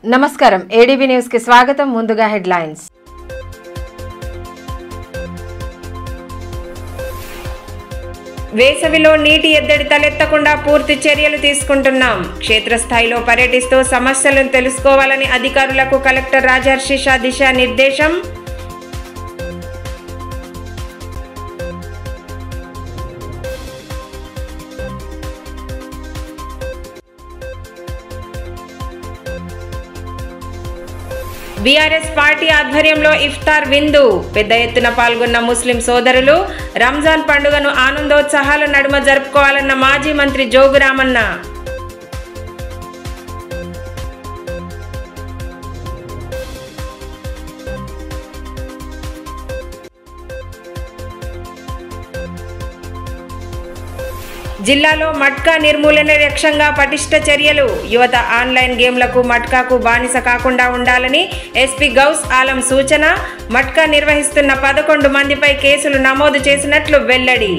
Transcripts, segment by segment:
నమస్కారం ADB news కి స్వాగతం ముందుగా హెడ్లైన్స్ వేసవిలో నీటి ఎద్దడి తలెత్తకుండా పూర్తి చర్యలు తీసుకుంటున్నాం క్షేత్రస్థాయిలో పర్యటిస్తూ సమస్యలను తెలుసుకోవాలని అధికారులకు కలెక్టర్ రాజర్షి షా దిశా నిర్దేశం బీఆర్ఎస్ పార్టీ ఆధ్వర్యంలో ఇఫ్తార్ విందు పెద్ద ఎత్తున పాల్గొన్న ముస్లిం సోదరులు రంజాన్ పండుగను ఆనందోత్సాహాల నడుమ జరుపుకోవాలన్న మాజీ మంత్రి జోగురామన్న జిల్లాలో మట్కా నిర్మూలన లక్ష్యంగా పటిష్ట చర్యలు యువత ఆన్లైన్ గేమ్లకు మట్కాకు బానిస కాకుండా ఉండాలని ఎస్పీ గౌస్ ఆలం సూచన మట్కా నిర్వహిస్తున్న పదకొండు మందిపై కేసులు నమోదు చేసినట్లు వెల్లడి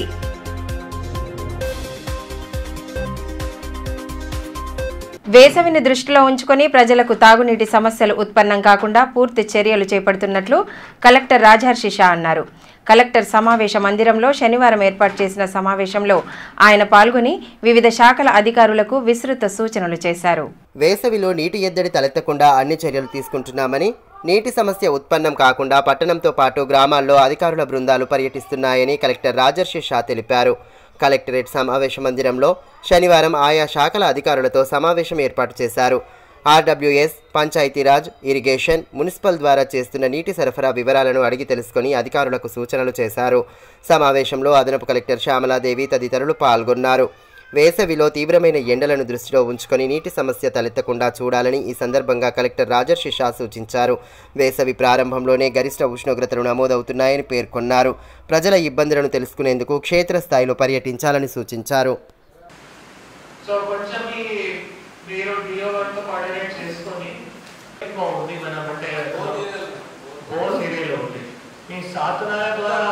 వేసవిని దృష్టిలో ఉంచుకొని ప్రజలకు తాగునీటి సమస్యలు ఉత్పన్నం కాకుండా పూర్తి చర్యలు చేపడుతున్నట్లు కలెక్టర్ రాజహర్షి షా అన్నారు కలెక్టర్ సమావేశ మందిరంలో శనివారం ఏర్పాటు చేసిన సమావేశంలో ఆయన పాల్గొని వివిధ శాఖల అధికారులకు విస్తృత సూచనలు చేశారు వేసవిలో నీటి ఎద్దడి తలెత్తకుండా అన్ని చర్యలు తీసుకుంటున్నామని నీటి సమస్య ఉత్పన్నం కాకుండా పట్టణంతో పాటు గ్రామాల్లో అధికారుల బృందాలు పర్యటిస్తున్నాయని కలెక్టర్ రాజర్షి షా తెలిపారు కలెక్టరేట్ సమావేశ మందిరంలో శనివారం ఆయా శాఖల అధికారులతో సమావేశం ఏర్పాటు చేశారు ఆర్డబ్ల్యూఎస్ పంచాయతీరాజ్ ఇరిగేషన్ మున్సిపల్ ద్వారా చేస్తున్న నీటి సరఫరా వివరాలను అడిగి తెలుసుకుని అధికారులకు సూచనలు చేశారు సమావేశంలో అదనపు కలెక్టర్ శ్యామలాదేవి తదితరులు పాల్గొన్నారు వేసవిలో తీవ్రమైన ఎండలను దృష్టిలో ఉంచుకొని నీటి సమస్య తలెత్తకుండా చూడాలని ఈ సందర్భంగా కలెక్టర్ రాజర్షి షా సూచించారు వేసవి ప్రారంభంలోనే గరిష్ట ఉష్ణోగ్రతలు నమోదవుతున్నాయని పేర్కొన్నారు ప్రజల ఇబ్బందులను తెలుసుకునేందుకు క్షేత్రస్థాయిలో పర్యటించాలని సూచించారు సో కొంచెం ఈ మీరు డిఓ వర్క్ కోఆర్డినేట్ చేసుకొని ఎక్కువ ఉంది మనం అంటే బోన్ ఏరియాలో ఉంది మీ సాధనాల ద్వారా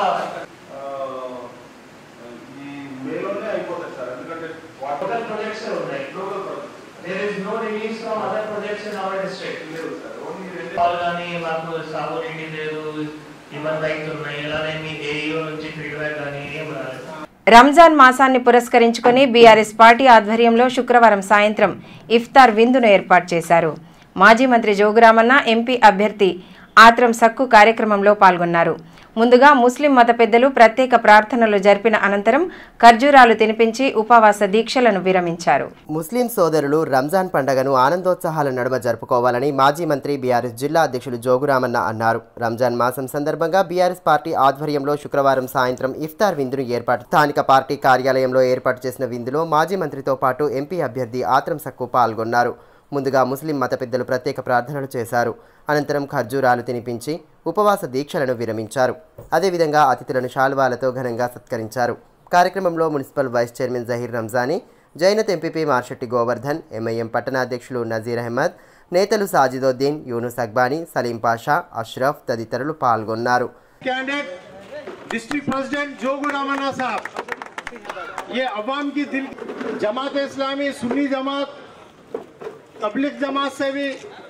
ఈ మేలోనే అయిపోతుంది సార్ ఎందుకంటే టోటల్ ప్రొజెక్ట్స్ ఉన్నాయి there is no release from other projects in our district లేదు సార్ ఓన్లీ రెండు కాల్ కానీ మాకు సాగు నీటి లేదు ఇబ్బంది అవుతున్నాయి అలానే మీ ఏఈఓ నుంచి ఫీడ్బ్యాక్ కానీ ఏం రాలేదు రంజాన్ మాసాన్ని పురస్కరించుకొని బీఆర్ఎస్ పార్టీ ఆధ్వర్యంలో శుక్రవారం సాయంత్రం ఇఫ్తార్ విందును ఏర్పాటు చేశారు మాజీ మంత్రి జోగురామన్న ఎంపీ అభ్యర్థి ఆత్రం సక్కు కార్యక్రమంలో పాల్గొన్నారు ముందుగా ముస్లిం మత పెద్దలు ప్రత్యేక ప్రార్థనలు జరిపిన అనంతరం ఖర్జూరాలు తినిపించి ఉపవాస దీక్షలను విరమించారు ముస్లిం సోదరులు రంజాన్ పండుగను ఆనందోత్సాహాల నడుమ జరుపుకోవాలని మాజీ మంత్రి బీఆర్ఎస్ జిల్లా అధ్యక్షులు జోగురామన్న అన్నారు రంజాన్ మాసం సందర్భంగా బీఆర్ఎస్ పార్టీ ఆధ్వర్యంలో శుక్రవారం సాయంత్రం ఇఫ్తార్ విందును ఏర్పాటు స్థానిక పార్టీ కార్యాలయంలో ఏర్పాటు చేసిన విందులో మాజీ మంత్రితో పాటు ఎంపీ అభ్యర్థి ఆత్రం సక్కు పాల్గొన్నారు ముందుగా ముస్లిం మత పెద్దలు ప్రత్యేక ప్రార్థనలు చేశారు అనంతరం ఖర్జూరాలు తినిపించి ఉపవాస దీక్షలను విరమించారు అదేవిధంగా అతిథులను శాల్వాలతో ఘనంగా సత్కరించారు కార్యక్రమంలో municipal vice chairman Zaheer Ramzani Jainath MPP Marshetti Govardhan MIM పట్టణాధ్యక్షులు నజీర్ అహ్మద్ నేతలు సాజిదోద్దీన్ యూనుస్ అక్బానీ సలీం పాషా అష్రఫ్ తదితరులు పాల్గొన్నారు candidate district president Jogu Ramanna साहब ये अवाम की दिल जमात इस्लामी सुन्नी जमात तबलीग जमात से भी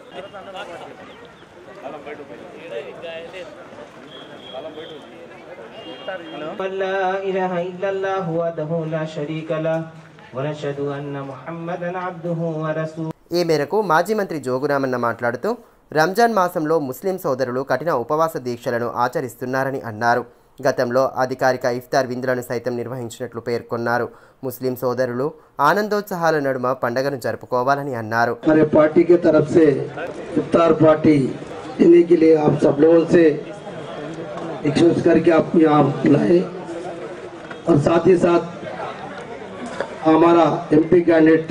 لا إله إلا الله وحده لا شريك له ونشهد أن محمدا عبده ورسوله ఈ మేరకు మాజీ మంత్రి జోగురామన్న మాట్లాడుతూ రంజాన్ మాసంలో ముస్లిం సోదరులు కఠిన ఉపవాస దీక్షలను ఆచరిస్తున్నారని అన్నారు గతంలో అధికారిక ఇఫ్తార్ విందులను సైతం నిర్వహించినట్లు పేర్కొన్నారు ముస్లిం సోదరులు ఆనందోత్సాహాల నడుమ పండగను జరుపుకోవాలని అన్నారు हमारे पार्टी के तरफ से इफ्तार पार्टी देने के लिए आप सब लोगों से रिक्वेस्ट करके आप यहाँ बुलाए और साथ ही साथ हमारा एमपी कैंडिडेट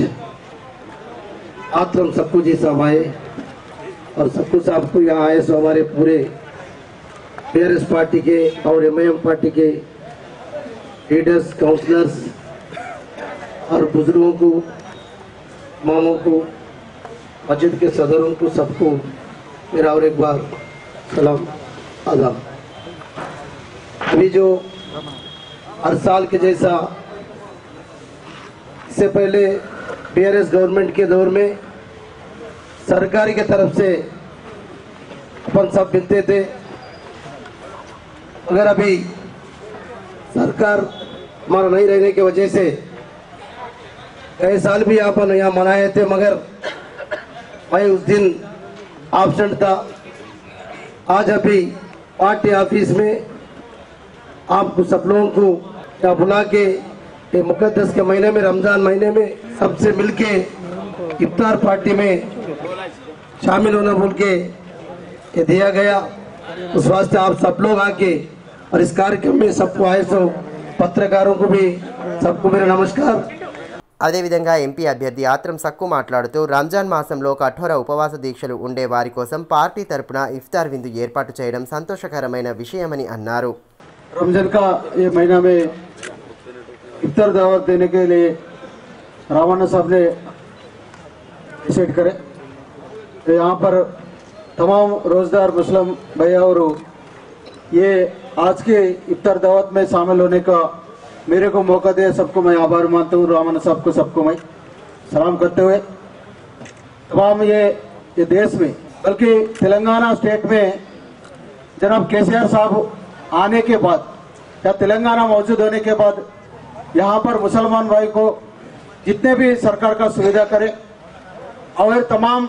आत्रम सबको जी साहब आए और सबको साहब को यहाँ आए सो हमारे पूरे बीआरएस पार्टी के और एमआईएम पार्टी के लीडर्स काउंसलर्स और बुजुर्गों को मामों को मस्जिद के सदरों को सबको मेरा और एक बार सलाम आदाब अभी जो हर साल के जैसा इससे पहले बीआरएस गवर्नमेंट के दौर में सरकारी के तरफ से अपन सब मिलते थे मगर अभी सरकार हमारा नहीं रहने की वजह से कई साल भी अपन यहाँ मनाए थे मगर मैं उस दिन एबसेंट था आज अभी पार्टी ऑफिस में आपको सब लोगों को यहाँ बुला के ये मुकद्दस के महीने में रमजान महीने में सबसे मिलके इफ्तार पार्टी में शामिल होना बोल के ये दिया गया उस वास्ते आप सब लोग आके और इस कार्यक्रम में सबको आए सो पत्रकारों को भी सबको मेरा नमस्कार అదేవిధంగా ఎంపీ అభ్యర్థి ఆత్రం సక్కు మాట్లాడుతూ రంజాన్ మాసంలో కఠోర ఉపవాస దీక్షలు ఉండే వారి కోసం పార్టీ తరపున ఇఫ్తార్ విందు ఏర్పాటు చేయడం సంతోషకరమైన విషయమని అన్నారు रमजान का ये महीना में इफ्तार दावत देने के लिए रावण साहब ने डिसाइड करे तो यहाँ पर तमाम रोजगार मुस्लिम भैया और ये आज के इफ्तार दावत में शामिल होने का मेरे को मौका दिया सबको मैं आभार मानता हूँ रावण साहब को सबको मैं सलाम करते हुए तमाम ये ये देश में बल्कि तेलंगाना स्टेट में जनाब केसीआर साहब आने के बाद या तेलंगाना मौजूद होने के बाद यहाँ पर मुसलमान भाई को जितने भी सरकार का सुविधा करे और तमाम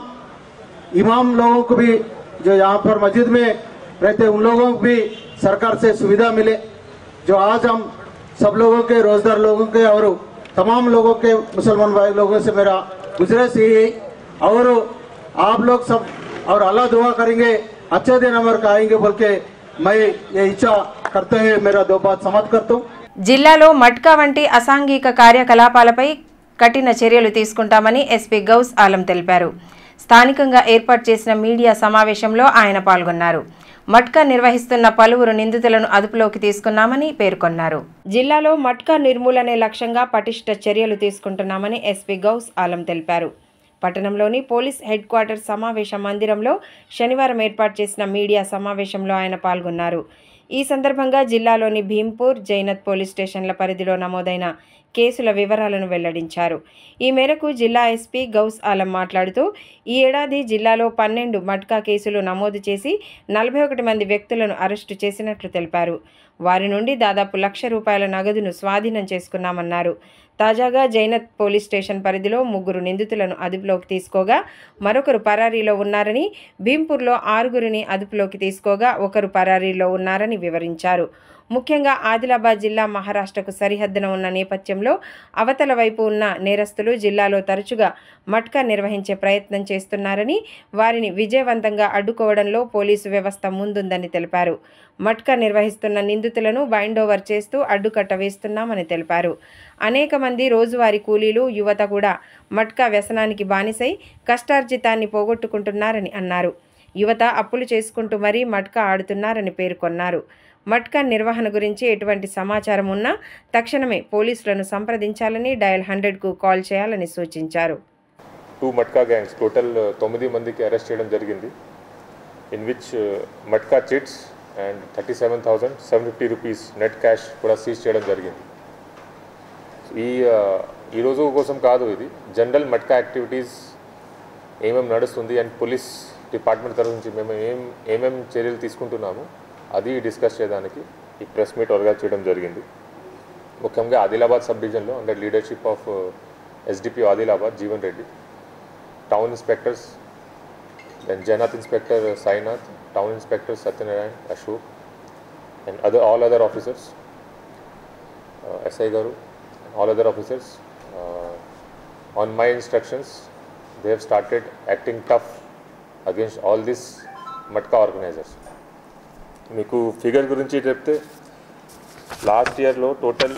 इमाम लोगों को भी जो यहाँ पर मस्जिद में रहते उन लोगों को भी सरकार से सुविधा मिले जो आज हम सब लोगों के रोजगार लोगों के और तमाम लोगों के मुसलमान भाई लोगों से मेरा गुजरात यही और आप लोग सब और अल्लाह दुआ करेंगे अच्छे दिन हमारे का आएंगे बोल के मैं ये इच्छा करते हुए मेरा दो बात समाप्त करता हूँ జిల్లాలో మట్కా వంటి అసాంఘిక కార్యకలాపాలపై కఠిన చర్యలు తీసుకుంటామని ఎస్పీ గౌస్ ఆలం తెలిపారు స్థానికంగా ఏర్పాటు చేసిన మీడియా సమావేశంలో ఆయన పాల్గొన్నారు మట్కా నిర్వహిస్తున్న పలువురు నిందితులను అదుపులోకి తీసుకున్నామని పేర్కొన్నారు జిల్లాలో మట్కా నిర్మూలనే లక్ష్యంగా పటిష్ట చర్యలు తీసుకుంటున్నామని ఎస్పీ గౌస్ ఆలం తెలిపారు పట్టణంలోని పోలీస్ హెడ్ క్వార్టర్ సమావేశ మందిరంలో శనివారం ఏర్పాటు చేసిన మీడియా సమావేశంలో ఆయన పాల్గొన్నారు ఈ సందర్భంగా జిల్లాలోని భీంపూర్ జైనత్ పోలీస్ స్టేషన్ల పరిధిలో నమోదైన కేసుల వివరాలను వెల్లడించారు ఈ మేరకు జిల్లా ఎస్పీ గౌస్ ఆలం మాట్లాడుతూ ఈ ఏడాది జిల్లాలో పన్నెండు మట్కా కేసులు నమోదు చేసి నలభై ఒకటి మంది వ్యక్తులను అరెస్టు చేసినట్లు తెలిపారు వారి నుండి దాదాపు లక్ష రూపాయల నగదును స్వాధీనం చేసుకున్నామన్నారు తాజాగా జైనత్ పోలీస్ స్టేషన్ పరిధిలో ముగ్గురు నిందితులను అదుపులోకి తీసుకోగా మరొకరు పరారీలో ఉన్నారని భీంపూర్లో ఆరుగురిని అదుపులోకి తీసుకోగా ఒకరు పరారీలో ఉన్నారని వివరించారు ముఖ్యంగా ఆదిలాబాద్ జిల్లా మహారాష్ట్రకు సరిహద్దున ఉన్న నేపథ్యంలో అవతల వైపు ఉన్న నేరస్తులు జిల్లాలో తరచుగా మట్కా నిర్వహించే ప్రయత్నం చేస్తున్నారని వారిని విజయవంతంగా అడ్డుకోవడంలో పోలీసు వ్యవస్థ ముందుందని తెలిపారు మట్కా నిర్వహిస్తున్న నిందితులను బైండ్ ఓవర్ చేస్తూ అడ్డుకట్ట వేస్తున్నామని తెలిపారు అనేక మంది రోజువారీ కూలీలు యువత కూడా మట్కా వ్యసనానికి బానిసై కష్టార్జితాన్ని పోగొట్టుకుంటున్నారని అన్నారు యువత అప్పులు చేసుకుంటూ మరీ మట్కా ఆడుతున్నారని పేర్కొన్నారు మట్కా నిర్వహణ గురించి ఎటువంటి సమాచారం ఉన్నా తక్షణమే పోలీసులను సంప్రదించాలని డయల్ హండ్రెడ్కు కాల్ చేయాలని సూచించారు టూ మట్కా గ్యాంగ్స్ టోటల్ తొమ్మిది మందికి అరెస్ట్ చేయడం జరిగింది in which matka chits and thirty seven thousand seven fifty rupees net cash కూడా సీజ్ చేయడం జరిగింది ఈ uh, ఈ రోజు కోసం కాదు ఇది జనరల్ మట్కా యాక్టివిటీస్ ఏమేమి నడుస్తుంది అండ్ పోలీస్ డిపార్ట్మెంట్ తరఫు నుంచి మేము ఏం ఏమేం చర్యలు తీసుకుంటున్నాము అది డిస్కస్ చేయడానికి ఈ ప్రెస్ మీట్ ఆర్గనైజ్ చేయడం జరిగింది ముఖ్యంగా ఆదిలాబాద్ సబ్ డివిజన్లో under leadership of SDP Adilabad Jeevan Reddy town inspectors then Jainath inspector Sainath town inspector Satyanarayana Ashok and other all other officers SI గారు all other officers uh, on my instructions they have started acting tough against all these matka organisers మీకు figure గురించి చెప్తే last ఇయర్లో total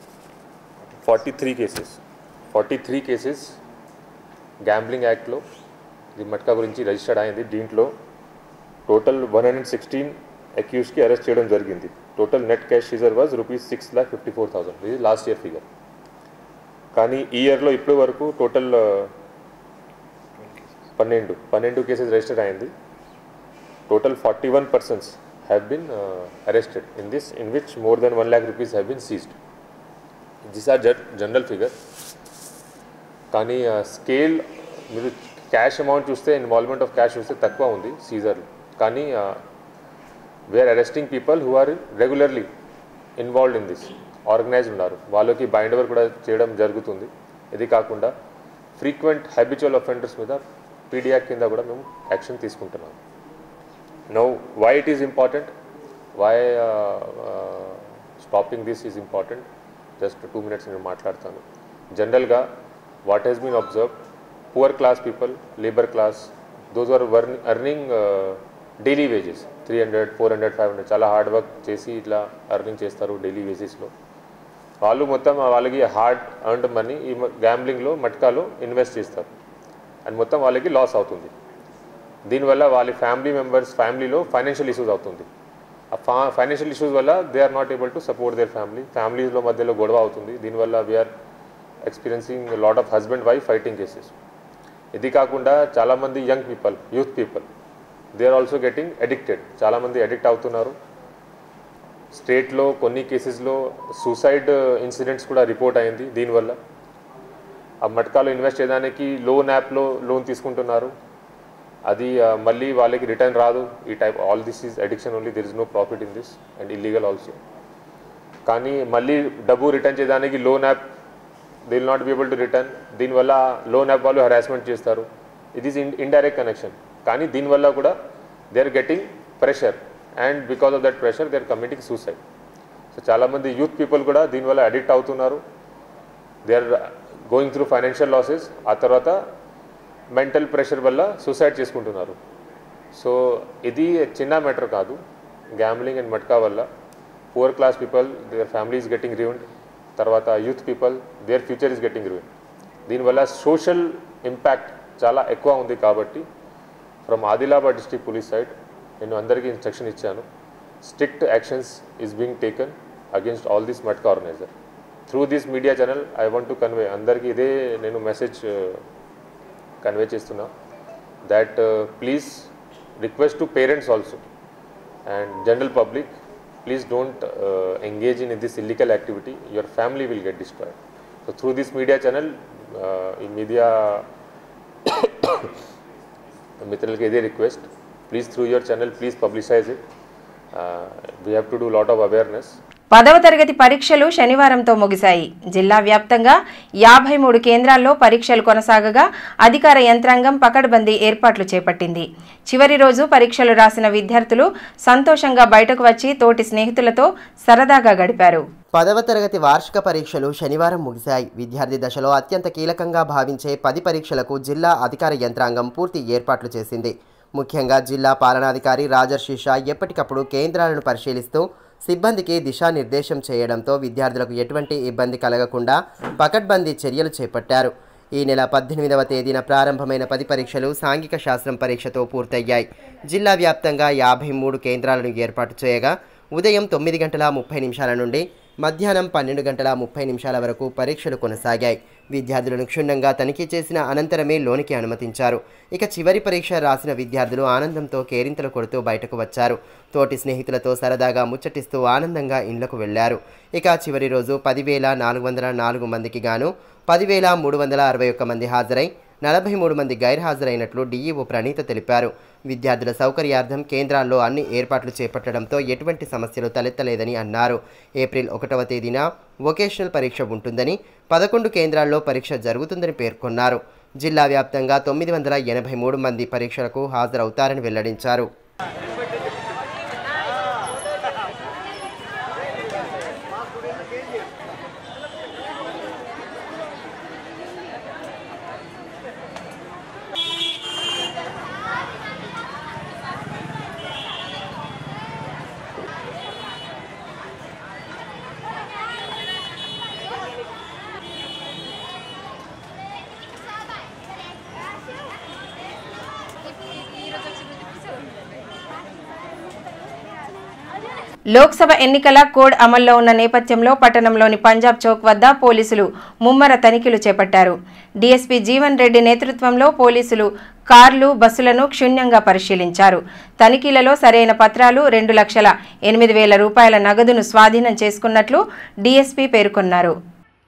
forty three cases forty three cases gambling యాక్ట్లో ఇది మట్కా గురించి registered అయింది దీంట్లో టోటల్ వన్ హండ్రెడ్ సిక్స్టీన్ అక్యూస్కి అరెస్ట్ చేయడం జరిగింది total net cash seizure was rupees six lakh fifty four thousand ఇది లాస్ట్ ఇయర్ ఫిగర్ కానీ ఈ ఇయర్లో ఇప్పటి వరకు టోటల్ పన్నెండు పన్నెండు కేసెస్ రిజిస్టర్ అయింది total forty one persons have been arrested in this in which more than one lakh rupees have been seized this are general figure కానీ స్కేల్ మీరు క్యాష్ అమౌంట్ చూస్తే ఇన్వాల్వ్మెంట్ ఆఫ్ క్యాష్ చూస్తే తక్కువ ఉంది సీజర్లు కానీ we're arresting people who are regularly involved in this organise ఉన్నారు వాళ్ళకి బైండ్ ఓవర్ కూడా చేయడం జరుగుతుంది ఇది కాకుండా ఫ్రీక్వెంట్ హ్యాబిచువల్ అఫెండర్స్ మీద పీడియాక్ కింద కూడా మేము యాక్షన్ తీసుకుంటున్నాం now why it is important why stopping this is important just two minutes నేను మాట్లాడతాను జనరల్గా what he's been observe poor class people labour class those are earn earning daily wages three hundred four hundred five hundred చాలా hard work చేసి ఇట్లా earning చేస్తారు daily వేజెస్లో వాళ్ళు మొత్తం వాళ్ళకి హార్డ్ అర్న్డ్ మనీ ఈ గ్యాంబ్లింగ్లో మట్కాలో ఇన్వెస్ట్ చేస్తారు అండ్ మొత్తం వాళ్ళకి లాస్ అవుతుంది దీనివల్ల వాళ్ళ ఫ్యామిలీ మెంబర్స్ ఫ్యామిలీలో ఫైనాన్షియల్ ఇష్యూస్ అవుతుంది ఆ ఫా ఫైనాన్షియల్ ఇష్యూస్ వల్ల they are not able to support their family ఫ్యామిలీస్లో మధ్యలో గొడవ అవుతుంది దీనివల్ల we're experiencing lot of husband wife fighting cases ఇది కాకుండా చాలామంది young people youth people they are also getting addicted చాలామంది అడిక్ట్ అవుతున్నారు స్టేట్లో కొన్ని కేసెస్లో సూసైడ్ ఇన్సిడెంట్స్ కూడా రిపోర్ట్ అయింది దీనివల్ల ఆ మట్కాలో ఇన్వెస్ట్ చేయడానికి లోన్ యాప్లో లోన్ తీసుకుంటున్నారు అది ఆ, మళ్ళీ వాళ్ళకి రిటర్న్ రాదు ఈ type all this is addiction only there is no profit in this and illegal also కానీ మళ్ళీ డబ్బు రిటర్న్ చేయడానికి loan app they will not be able to return దీనివల్ల లోన్ యాప్ వాళ్ళు హెరాస్మెంట్ చేస్తారు ఇది ఈజ్ ఇండైరెక్ట్ కనెక్షన్ కానీ దీనివల్ల కూడా they are getting pressure and because of that pressure they are committing suicide so చాలామంది యూత్ పీపుల్ కూడా దీనివల్ల అడిక్ట్ అవుతున్నారు they are going through financial losses ఆ తర్వాత మెంటల్ ప్రెషర్ వల్ల సూసైడ్ చేసుకుంటున్నారు సో ఇది చిన్న మ్యాటర్ కాదు గ్యామ్లింగ్ అండ్ మట్కా వల్ల poor class people their family is getting ruined తర్వాత youth people their future is getting ruined దీనివల్ల సోషల్ ఇంపాక్ట్ చాలా ఎక్కువ ఉంది కాబట్టి from Adilabad district police side నేను అందరికీ ఇన్స్ట్రక్షన్ ఇచ్చాను strict actions is being taken against all this matka organiser through this media channel I want to convey అందరికీ ఇదే నేను మెసేజ్ కన్వే చేస్తున్నా that uh, please request to parents also and general public please don't uh, engage in this illegal activity your family will get destroyed so through this media channel uh, in media మిత్రులకి ఇదే request please through your channel please publicise it we have to do lot of awareness పదవ తరగతి పరీక్షలు శనివారంతో ముగిశాయి జిల్లా వ్యాప్తంగా యాభై మూడు కేంద్రాల్లో పరీక్షలు కొనసాగగా అధికార యంత్రాంగం పకడ్బందీ ఏర్పాట్లు చేపట్టింది చివరి రోజు పరీక్షలు రాసిన విద్యార్థులు సంతోషంగా బయటకు వచ్చి తోటి స్నేహితులతో సరదాగా గడిపారు పదవ తరగతి వార్షిక పరీక్షలు శనివారం ముగిశాయి విద్యార్థి దశలో అత్యంత కీలకంగా భావించే పది పరీక్షలకు జిల్లా అధికార యంత్రాంగం పూర్తి ఏర్పాట్లు చేసింది ముఖ్యంగా జిల్లా పాలనాధికారి రాజర్షి షా ఎప్పటికప్పుడు కేంద్రాలను పరిశీలిస్తూ సిబ్బందికి దిశానిర్దేశం చేయడంతో విద్యార్థులకు ఎటువంటి ఇబ్బంది కలగకుండా పకడ్బందీ చర్యలు చేపట్టారు ఈ నెల పద్దెనిమిదవ తేదీన ప్రారంభమైన పది పరీక్షలు సాంఘిక శాస్త్రం పరీక్షతో పూర్తయ్యాయి జిల్లా వ్యాప్తంగా యాభై మూడు కేంద్రాలను ఏర్పాటు చేయగా ఉదయం తొమ్మిది గంటల ముప్పై నిమిషాల నుండి మధ్యాహ్నం పన్నెండు గంటల ముప్పై నిమిషాల వరకు పరీక్షలు కొనసాగాయి విద్యార్థులను క్షుణ్ణంగా తనిఖీ చేసిన అనంతరమే లోనికి అనుమతించారు ఇక చివరి పరీక్ష రాసిన విద్యార్థులు ఆనందంతో కేరింతలు కొడుతూ బయటకు వచ్చారు తోటి స్నేహితులతో సరదాగా ముచ్చటిస్తూ ఆనందంగా ఇండ్లకు వెళ్లారు ఇక చివరి రోజు పదివేల నాలుగు వందల నాలుగు మందికి గాను పదివేల మూడు వందల అరవై ఒక్క మంది హాజరై నలభై మూడు మంది గైర్హాజరైనట్లు డీఈఓ ప్రణీత తెలిపారు విద్యార్థుల సౌకర్యార్థం కేంద్రాల్లో అన్ని ఏర్పాట్లు చేపట్టడంతో ఎటువంటి సమస్యలు తలెత్తలేదని అన్నారు ఏప్రిల్ ఒకటవ తేదీన వొకేషనల్ పరీక్ష ఉంటుందని పదకొండు కేంద్రాల్లో పరీక్ష జరుగుతుందని పేర్కొన్నారు జిల్లా వ్యాప్తంగా తొమ్మిది వందల ఎనభై మూడు మంది పరీక్షలకు హాజరవుతారని వెల్లడించారు లోక్సభ ఎన్నికల కోడ్ అమల్లో ఉన్న నేపథ్యంలో పట్టణంలోని పంజాబ్ చౌక్ వద్ద పోలీసులు ముమ్మర తనిఖీలు చేపట్టారు డీఎస్పీ జీవన్ రెడ్డి నేతృత్వంలో పోలీసులు కార్లు బస్సులను క్షుణ్ణంగా పరిశీలించారు తనిఖీలలో సరైన పత్రాలు రెండు లక్షల ఎనిమిది వేల రూపాయల నగదును స్వాధీనం చేసుకున్నట్లు డీఎస్పీ పేర్కొన్నారు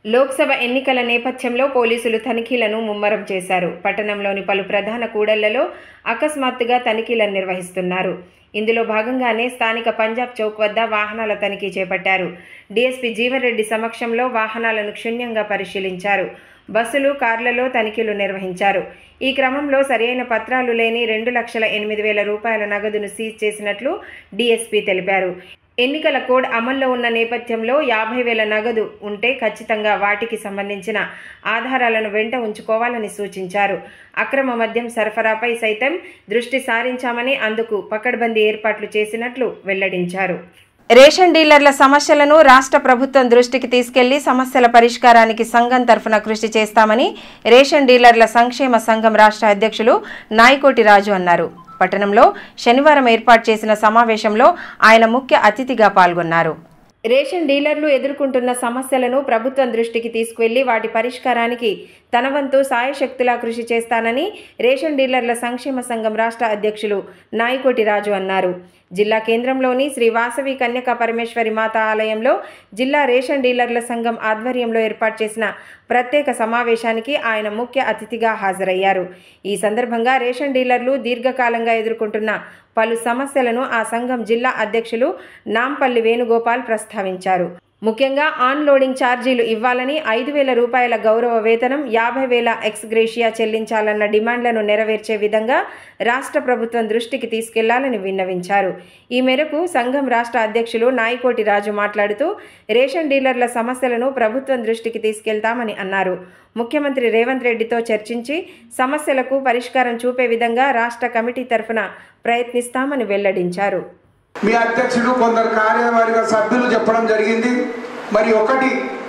లోక్సభ ఎన్నికల నేపథ్యంలో పోలీసులు తనిఖీలను ముమ్మరం చేశారు పట్టణంలోని పలు ప్రధాన కూడళ్లలో అకస్మాత్తుగా తనిఖీలను నిర్వహిస్తున్నారు ఇందులో భాగంగానే స్థానిక పంజాబ్ చౌక్ వద్ద వాహనాల తనిఖీ చేపట్టారు డీఎస్పీ జీవన్ రెడ్డి సమక్షంలో వాహనాలను క్షుణ్ణంగా పరిశీలించారు బస్సులు కార్లలో తనిఖీలు నిర్వహించారు ఈ క్రమంలో సరైన పత్రాలు లేని రెండు లక్షల ఎనిమిది వేల రూపాయల నగదును సీజ్ చేసినట్లు డీఎస్పీ తెలిపారు ఎన్నికల కోడ్ అమల్లో ఉన్న నేపథ్యంలో యాభై వేల నగదు ఉంటే ఖచ్చితంగా వాటికి సంబంధించిన ఆధారాలను వెంట ఉంచుకోవాలని సూచించారు అక్రమ మద్యం సరఫరాపై సైతం దృష్టి సారించామని అందుకు పకడ్బందీ ఏర్పాట్లు చేసినట్లు వెల్లడించారు రేషన్ డీలర్ల సమస్యలను రాష్ట్ర ప్రభుత్వం దృష్టికి తీసుకెళ్లి సమస్యల పరిష్కారానికి సంఘం తరఫున కృషి చేస్తామని రేషన్ డీలర్ల సంక్షేమ సంఘం రాష్ట్ర అధ్యక్షులు నాయకోటి రాజు అన్నారు పట్టణంలో శనివారం ఏర్పాటు చేసిన సమావేశంలో ఆయన ముఖ్య అతిథిగా పాల్గొన్నారు రేషన్ డీలర్లు ఎదుర్కొంటున్న సమస్యలను ప్రభుత్వం దృష్టికి తీసుకువెళ్లి వాటి పరిష్కారానికి తన వంతు సాయశక్తులా కృషి చేస్తానని రేషన్ డీలర్ల సంక్షేమ సంఘం రాష్ట్ర అధ్యక్షులు నాయకోటి రాజు అన్నారు జిల్లా కేంద్రంలోని శ్రీ వాసవి కన్యకా పరమేశ్వరి మాత ఆలయంలో జిల్లా రేషన్ డీలర్ల సంఘం ఆధ్వర్యంలో ఏర్పాటు చేసిన ప్రత్యేక సమావేశానికి ఆయన ముఖ్య అతిథిగా హాజరయ్యారు ఈ సందర్భంగా రేషన్ డీలర్లు దీర్ఘకాలంగా ఎదుర్కొంటున్న పలు సమస్యలను ఆ సంఘం జిల్లా అధ్యక్షులు నాంపల్లి వేణుగోపాల్ ప్రస్తావించారు ముఖ్యంగా ఆన్ లోడింగ్ ఛార్జీలు ఇవ్వాలని ఐదు వేల రూపాయల గౌరవ వేతనం యాభై వేల ఎక్స్గ్రేషియా చెల్లించాలన్న డిమాండ్లను నెరవేర్చే విధంగా రాష్ట్ర ప్రభుత్వం దృష్టికి తీసుకెళ్లాలని విన్నవించారు ఈ మేరకు సంఘం రాష్ట్ర అధ్యక్షులు నాయకోటి రాజు మాట్లాడుతూ రేషన్ డీలర్ల సమస్యలను ప్రభుత్వం దృష్టికి తీసుకెళ్తామని అన్నారు ముఖ్యమంత్రి రేవంత్ రెడ్డితో చర్చించి సమస్యలకు పరిష్కారం చూపే విధంగా రాష్ట్ర కమిటీ తరఫున ప్రయత్నిస్తామని వెల్లడించారు మీ అధ్యక్షుడు కొందరు కార్యవర్గ సభ్యులు చెప్పడం జరిగింది మరి ఒకటి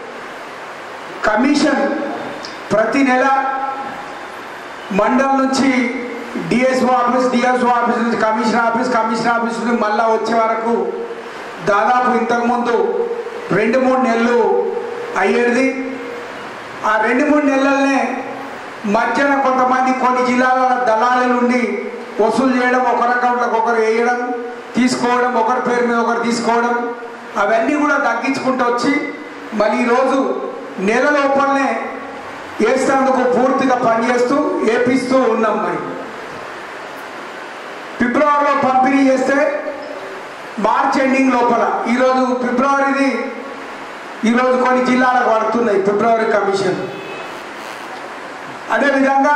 కమిషన్ ప్రతి నెల మండల్ నుంచి డిఎస్ఓ ఆఫీస్ డిఎస్ఓ ఆఫీస్ నుంచి కమిషన్ ఆఫీస్ కమిషన్ ఆఫీస్ నుంచి మళ్ళా వచ్చే వరకు దాదాపు ఇంతకుముందు రెండు మూడు నెలలు అయ్యేది ఆ రెండు మూడు నెలలనే మధ్యన కొంతమంది కొన్ని జిల్లాల దళాల నుండి వసూలు చేయడం ఒకరి అకౌంట్లకు ఒకరు వేయడం తీసుకోవడం ఒకరి పేరు మీద ఒకరు తీసుకోవడం అవన్నీ కూడా తగ్గించుకుంటూ వచ్చి మళ్ళీ ఈరోజు నెల లోపలనే వేసేందుకు పూర్తిగా పనిచేస్తూ ఏపిస్తూ ఉన్నాం మరి ఫిబ్రవరిలో పంపిణీ చేస్తే మార్చ్ ఎండింగ్ లోపల ఈరోజు ఫిబ్రవరిది ఈరోజు కొన్ని జిల్లాలకు పడుతున్నాయి ఫిబ్రవరి కమిషన్ అదేవిధంగా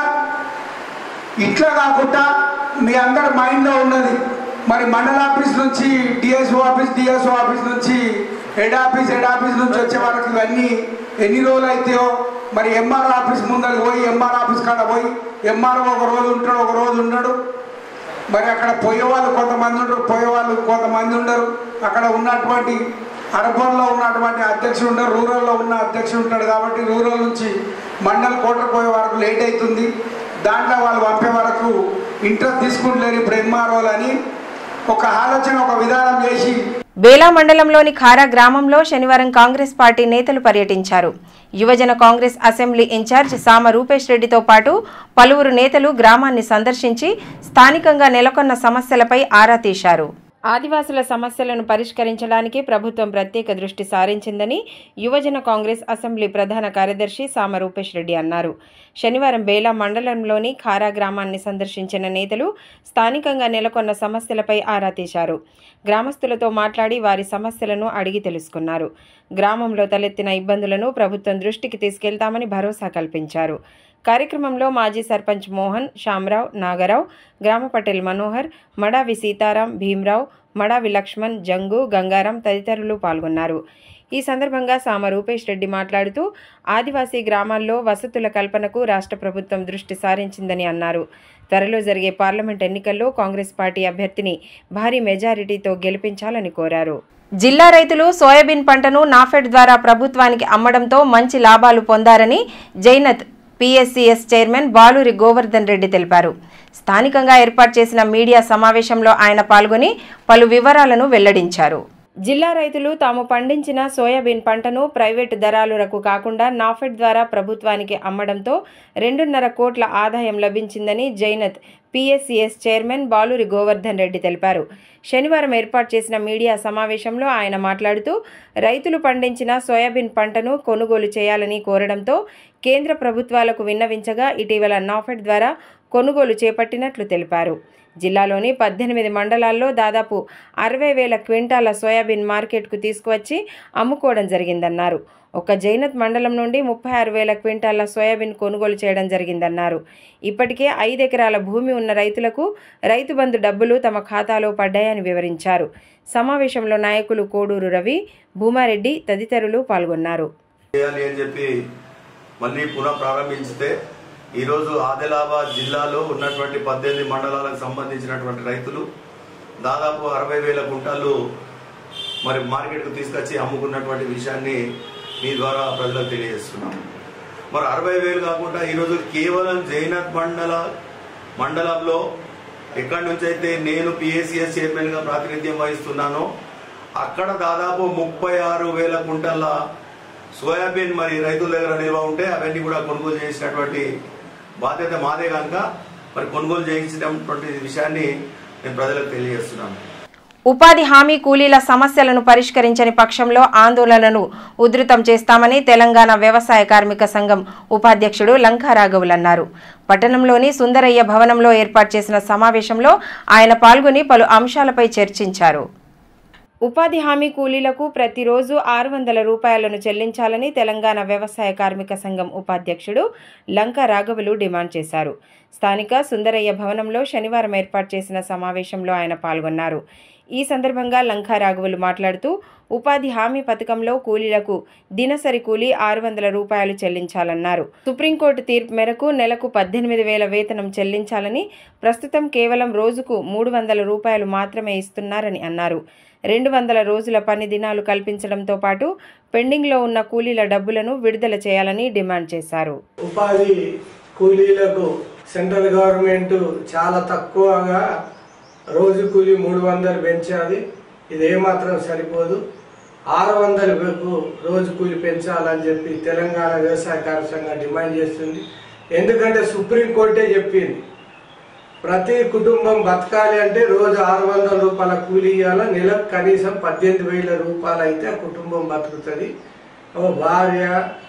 ఇట్లా కాకుండా మీ అందరి మైండ్లో ఉన్నది మరి మండల ఆఫీస్ నుంచి డిఎస్ఓ ఆఫీస్ డిఎస్ఓ ఆఫీస్ నుంచి హెడ్ ఆఫీస్ హెడ్ ఆఫీస్ నుంచి వచ్చే వరకు ఇవన్నీ ఎన్ని రోజులు అయితాయో మరి ఎంఆర్ఓ ఆఫీస్ ముందరికి పోయి ఎంఆర్ ఆఫీస్ కాడ పోయి ఎంఆర్ఓ ఒక రోజు ఉంటాడు ఒక రోజు ఉన్నాడు మరి అక్కడ పోయేవాళ్ళు కొంతమంది ఉంటారు పోయేవాళ్ళు కొంతమంది ఉండరు అక్కడ ఉన్నటువంటి అర్బన్లో ఉన్నటువంటి అధ్యక్షుడు ఉంటారు రూరల్లో ఉన్న అధ్యక్షుడు ఉంటాడు కాబట్టి రూరల్ నుంచి మండల్ కోటర్ పోయే వరకు లేట్ అవుతుంది దాంట్లో వాళ్ళు పంపే వరకు ఇంట్రెస్ట్ తీసుకుంటలేరు ఇప్పుడు ఎంఆర్ఓలు అని ఒక ఆలోచన ఒక విధానం చేసి బేలా మండలంలోని ఖారా గ్రామంలో శనివారం కాంగ్రెస్ పార్టీ నేతలు పర్యటించారు యువజన కాంగ్రెస్ అసెంబ్లీ ఇన్ఛార్జ్ సామ రూపేష్ రెడ్డితో పాటు పలువురు నేతలు గ్రామాన్ని సందర్శించి స్థానికంగా నెలకొన్న సమస్యలపై ఆరా తీశారు ఆదివాసుల సమస్యలను పరిష్కరించడానికి ప్రభుత్వం ప్రత్యేక దృష్టి సారించిందని యువజన కాంగ్రెస్ అసెంబ్లీ ప్రధాన కార్యదర్శి సామ రూపేష్ రెడ్డి అన్నారు శనివారం బేలా మండలంలోని ఖారా గ్రామాన్ని సందర్శించిన నేతలు స్థానికంగా నెలకొన్న సమస్యలపై ఆరా తీశారు గ్రామస్తులతో మాట్లాడి వారి సమస్యలను అడిగి తెలుసుకున్నారు గ్రామంలో తలెత్తిన ఇబ్బందులను ప్రభుత్వం దృష్టికి తీసుకెళ్తామని భరోసా కల్పించారు కార్యక్రమంలో మాజీ సర్పంచ్ మోహన్ శ్యామరావు నాగరావు గ్రామ పటేల్ మనోహర్ మడావి సీతారాం భీమరావు మడావి లక్ష్మణ్ జంగు గంగారాం తదితరులు పాల్గొన్నారు ఈ సందర్భంగా సామ రూపేష్ రెడ్డి మాట్లాడుతూ ఆదివాసీ గ్రామాల్లో వసతుల కల్పనకు రాష్ట్ర ప్రభుత్వం దృష్టి సారించిందని అన్నారు త్వరలో జరిగే పార్లమెంట్ ఎన్నికల్లో కాంగ్రెస్ పార్టీ అభ్యర్థిని భారీ మెజారిటీతో గెలిపించాలని కోరారు జిల్లా రైతులు సోయాబీన్ పంటను నాఫెడ్ ద్వారా ప్రభుత్వానికి అమ్మడంతో మంచి లాభాలు పొందారని జైనత్ పిఎస్సిఎస్ చైర్మన్ బాలూరి గోవర్ధన్ రెడ్డి తెలిపారు స్థానికంగా ఏర్పాటు చేసిన మీడియా సమావేశంలో ఆయన పాల్గొని పలు వివరాలను వెల్లడించారు జిల్లా రైతులు తాము పండించిన సోయాబీన్ పంటను ప్రైవేటు దళారులకు కాకుండా నాఫెడ్ ద్వారా ప్రభుత్వానికి అమ్మడంతో రెండున్నర కోట్ల ఆదాయం లభించిందని జైనత్ పిఎస్సిఎస్ చైర్మన్ బాలూరి గోవర్ధన్ రెడ్డి తెలిపారు శనివారం ఏర్పాటు చేసిన మీడియా సమావేశంలో ఆయన మాట్లాడుతూ రైతులు పండించిన సోయాబీన్ పంటను కొనుగోలు చేయాలని కోరడంతో కేంద్ర ప్రభుత్వాలకు విన్నవించగా ఇటీవల నాఫెడ్ ద్వారా కొనుగోలు చేపట్టినట్లు తెలిపారు జిల్లాలోని పద్దెనిమిది మండలాల్లో దాదాపు అరవై వేల క్వింటాల సోయాబీన్ మార్కెట్కు తీసుకువచ్చి అమ్ముకోవడం జరిగిందన్నారు ఒక జైనత్ మండలం నుండి ముప్పై ఆరు వేల క్వింటాల సోయాబీన్ కొనుగోలు చేయడం జరిగిందన్నారు ఇప్పటికే ఐదు ఎకరాల భూమి ఉన్న రైతులకు రైతు బంధు డబ్బులు తమ ఖాతాలో పడ్డాయని వివరించారు సమావేశంలో నాయకులు కోడూరు రవి భూమారెడ్డి తదితరులు పాల్గొన్నారు చేయాలి అని చెప్పి మళ్ళీ పునః ప్రారంభించితే ఈరోజు ఆదిలాబాద్ జిల్లాలో ఉన్నటువంటి పద్దెనిమిది మండలాలకు సంబంధించినటువంటి రైతులు దాదాపు అరవై వేల గుంటలు మరి మార్కెట్కు తీసుకొచ్చి అమ్ముకున్నటువంటి విషయాన్ని మీ ద్వారా ప్రజలకు తెలియజేస్తున్నాం మరి అరవై వేలు కాకుండా ఈరోజు కేవలం జైనత్ మండల మండలంలో ఎక్కడి నుంచి అయితే నేను పిఎస్సిఎస్ చైర్మన్గా ప్రాతినిధ్యం వహిస్తున్నానో అక్కడ దాదాపు ముప్పై ఆరు వేల కుంటల సోయాబీన్ మరి రైతుల దగ్గర నిల్వ ఉంటే అవన్నీ కూడా కొనుగోలు చేసినటువంటి బాధ్యత మాదే కనుక మరి కొనుగోలు చేయించినటువంటి విషయాన్ని నేను ప్రజలకు తెలియజేస్తున్నాను ఉపాధి హామీ కూలీల సమస్యలను పరిష్కరించని పక్షంలో ఆందోళనను ఉధృతం చేస్తామని తెలంగాణ వ్యవసాయ కార్మిక సంఘం ఉపాధ్యక్షుడు లంకా రాఘవులు అన్నారు పట్టణంలోని సుందరయ్య భవనంలో ఏర్పాటు చేసిన సమావేశంలో ఆయన పాల్గొని పలు అంశాలపై చర్చించారు ఉపాధి హామీ కూలీలకు ప్రతిరోజు ఆరు వందల రూపాయలను చెల్లించాలని తెలంగాణ వ్యవసాయ కార్మిక సంఘం ఉపాధ్యక్షుడు లంకా రాఘవులు డిమాండ్ చేశారు స్థానిక సుందరయ్య భవనంలో శనివారం ఏర్పాటు చేసిన సమావేశంలో ఆయన పాల్గొన్నారు ఈ సందర్భంగా లంకా రాఘవులు మాట్లాడుతూ ఉపాధి హామీ పథకంలో కూలీలకు దినసరి కూలీ ఆరు వందల రూపాయలు చెల్లించాలన్నారు సుప్రీంకోర్టు తీర్పు మేరకు నెలకు పద్దెనిమిది వేల వేతనం చెల్లించాలని ప్రస్తుతం కేవలం రోజుకు మూడు వందల రూపాయలు మాత్రమే ఇస్తున్నారని అన్నారు రెండు వందల రోజుల పని దినాలు కల్పించడంతో పాటు పెండింగ్లో ఉన్న కూలీల డబ్బులను విడుదల చేయాలని డిమాండ్ చేశారు ఉపాధి కూలీలకు సెంట్రల్ గవర్నమెంట్ చాలా తక్కువగా రోజు కూలీ మూడు వందలు పెంచాలి ఇది ఏమాత్రం సరిపోదు ఆరు వందలకు రోజు కూలి పెంచాలని చెప్పి తెలంగాణ వ్యవసాయ కార్మిక సంఘం డిమాండ్ చేస్తుంది ఎందుకంటే సుప్రీంకోర్టే చెప్పింది ప్రతి కుటుంబం బతకాలి అంటే రోజు ఆరు వందల రూపాయల కూలీ ఇవ్వాల నెలకు కనీసం పద్దెనిమిది వేల రూపాయలు అయితే ఆ కుటుంబం బతుకుతుంది ఓ భార్య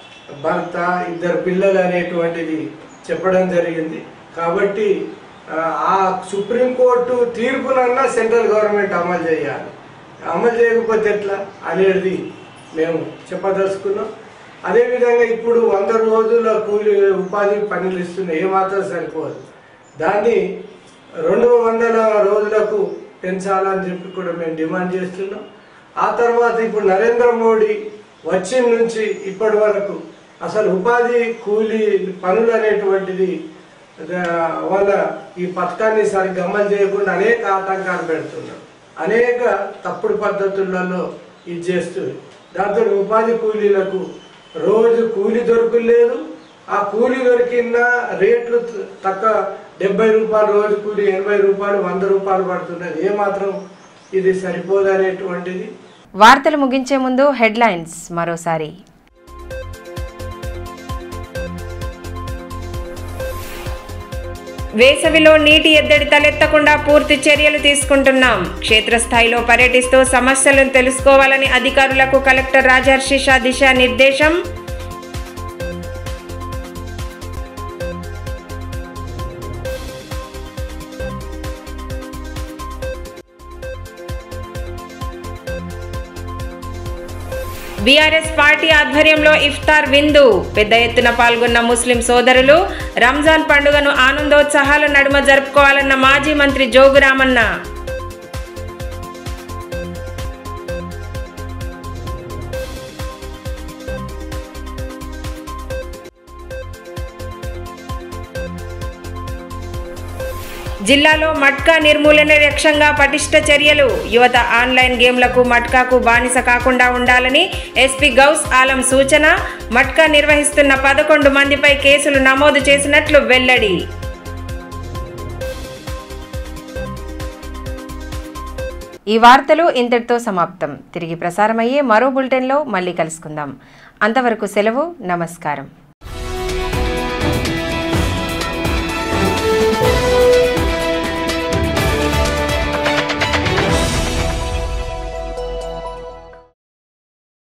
భర్త ఇద్దరు పిల్లలు అనేటువంటిది చెప్పడం జరిగింది కాబట్టి ఆ, ఆ సుప్రీంకోర్టు తీర్పునన్నా సెంట్రల్ గవర్నమెంట్ అమలు చేయాలి అమలు చేయకపోతే ఎట్లా అనేది మేము చెప్పదలుచుకున్నాం అదేవిధంగా ఇప్పుడు వంద రోజుల కూలి ఉపాధి పనులు ఇస్తున్నాయి ఏమాత్రం సరిపోదు దాన్ని రెండు వందల రోజులకు పెంచాలని చెప్పి కూడా మేము డిమాండ్ చేస్తున్నాం ఆ తర్వాత ఇప్పుడు నరేంద్ర మోడీ వచ్చిన నుంచి ఇప్పటి వరకు అసలు ఉపాధి కూలీ పనులు అనేటువంటిది ఆ, వాళ్ళ ఈ పథకాన్ని సరిగ్గా అమలు చేయకుండా అనేక ఆటంకాలు పెడుతున్నారు అనేక తప్పుడు పద్ధతులలో ఇది చేస్తుంది దాంతో ఉపాధి కూలీలకు రోజు కూలి దొరకలేదు ఆ కూలి దొరికిన రేట్లు తక్కువ డెబ్బై రూపాయలు రోజు కూలి ఎనభై రూపాయలు వంద రూపాయలు పడుతున్నది ఏమాత్రం ఇది సరిపోదనేటువంటిది వార్తలు ముగించే ముందు హెడ్లైన్స్ మరోసారి వేసవిలో నీటి ఎద్దడి తలెత్తకుండా పూర్తి చర్యలు తీసుకుంటున్నాం క్షేత్రస్థాయిలో పర్యటిస్తూ సమస్యలను తెలుసుకోవాలని అధికారులకు కలెక్టర్ రాజర్షి షా దిశ నిర్దేశం బీఆర్ఎస్ పార్టీ ఆధ్వర్యంలో ఇఫ్తార్ విందు పెద్ద ఎత్తున పాల్గొన్న ముస్లిం సోదరులు రంజాన్ పండుగను ఆనందోత్సాహాల నడుమ జరుపుకోవాలన్న మాజీ మంత్రి జోగురామన్న జిల్లాలో మట్కా నిర్మూలన లక్ష్యంగా పటిష్ట చర్యలు యువత ఆన్లైన్ గేమ్లకు మట్కాకు బానిస కాకుండా ఉండాలని ఎస్పీ గౌస్ ఆలం సూచన మట్కా నిర్వహిస్తున్న పదకొండు మందిపై కేసులు నమోదు చేసినట్లు వెల్లడి ఈ వార్తలు ఇంతటితో సమాప్తం తిరిగి ప్రసారమయ్యే మరో బులెటిన్లో మళ్ళీ కలుసుకుందాం అంతవరకు సెలవు నమస్కారం